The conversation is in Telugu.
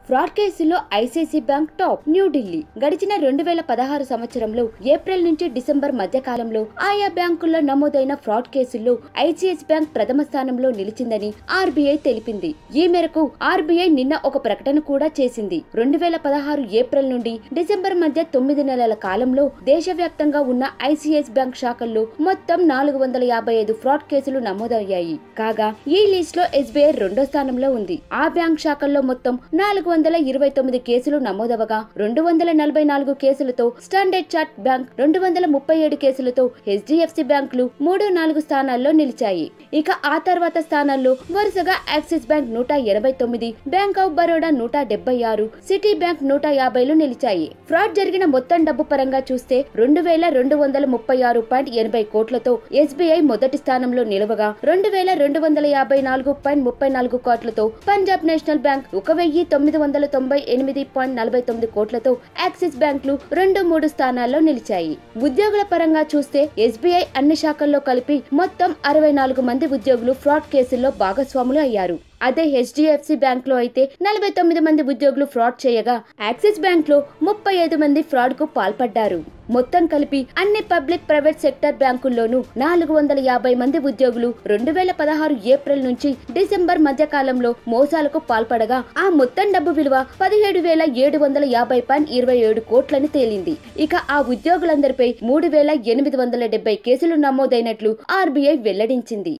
ఫ్రాడ్ కేసులో ఐసీసీ బ్యాంక్ టాప్ న్యూఢిల్లీ గడిచిన రెండు వేల పదహారు సంవత్సరంలో ఏప్రిల్ నుంచి డిసెంబర్ మధ్య కాలంలో ఆయా బ్యాంకుల్లో నమోదైన ఫ్రాడ్ కేసుల్లో ఐసిఐసి బ్యాంక్ ప్రథమ స్థానంలో నిలిచిందని ఆర్బీఐ తెలిపింది ఈ మేరకు ఆర్బీఐ నిన్న ఒక ప్రకటన కూడా చేసింది రెండు వేల పదహారు ఏప్రిల్ నుండి డిసెంబర్ మధ్య తొమ్మిది నెలల కాలంలో దేశవ్యాప్తంగా ఉన్న ఐసిఐసి బ్యాంక్ శాఖల్లో మొత్తం నాలుగు వందల యాభై ఐదు ఫ్రాడ్ కేసులు నమోదయ్యాయి కాగా ఈ లిస్ట్ లో ఎస్బీఐ రెండో స్థానంలో ఉంది ఆ బ్యాంక్ శాఖల్లో మొత్తం నాలుగు వందల ఇరవై తొమ్మిది కేసులు నమోదవగా రెండు వందల నలభై నాలుగు కేసులతో స్టాండర్డ్ చార్ట్ బ్యాంక్ రెండు వందల ముప్పై ఏడు కేసులతో హెచ్డిఎఫ్సి బ్యాంకులు మూడు నాలుగు స్థానాల్లో నిలిచాయి ఇక ఆ తర్వాత స్థానాల్లో వరుసగా యాక్సిస్ బ్యాంక్ నూట ఎనభై తొమ్మిది బ్యాంక్ ఆఫ్ బరోడా నూట డెబ్బై ఆరు సిటీ బ్యాంక్ నూట యాభైలు నిలిచాయి ఫ్రాడ్ జరిగిన మొత్తం డబ్బు పరంగా చూస్తే రెండు వేల రెండు వందల ముప్పై ఆరు పాయింట్ ఎనభై కోట్లతో ఎస్బీఐ మొదటి స్థానంలో నిలవగా రెండు వేల రెండు వందల యాభై నాలుగు పాయింట్ ముప్పై నాలుగు కోట్లతో పంజాబ్ నేషనల్ బ్యాంక్ ఒక వెయ్యి తొమ్మిది వందల తొంభై ఎనిమిది పాయింట్ నలభై తొమ్మిది కోట్లతో యాక్సిస్ బ్యాంకులు రెండు మూడు స్థానాల్లో నిలిచాయి ఉద్యోగుల పరంగా చూస్తే ఎస్బీఐ అన్ని శాఖల్లో కలిపి మొత్తం అరవై నాలుగు మంది ఉద్యోగులు ఫ్రాడ్ కేసుల్లో భాగస్వాములు అయ్యారు అదే హెచ్డిఎఫ్సి బ్యాంక్ లో అయితే నలభై తొమ్మిది మంది ఉద్యోగులు ఫ్రాడ్ చేయగా యాక్సిస్ బ్యాంక్ లో ముప్పై ఐదు మంది ఫ్రాడ్ కు పాల్పడ్డారు మొత్తం కలిపి అన్ని పబ్లిక్ ప్రైవేట్ సెక్టర్ బ్యాంకుల్లోనూ నాలుగు వందల యాభై మంది ఉద్యోగులు రెండు వేల పదహారు ఏప్రిల్ నుంచి డిసెంబర్ మధ్య కాలంలో మోసాలకు పాల్పడగా ఆ మొత్తం డబ్బు విలువ పదిహేడు వేల ఏడు వందల యాభై పాయింట్ ఇరవై ఏడు కోట్లని తేలింది ఇక ఆ ఉద్యోగులందరిపై మూడు వేల ఎనిమిది వందల డెబ్బై కేసులు నమోదైనట్లు ఆర్బీఐ వెల్లడించింది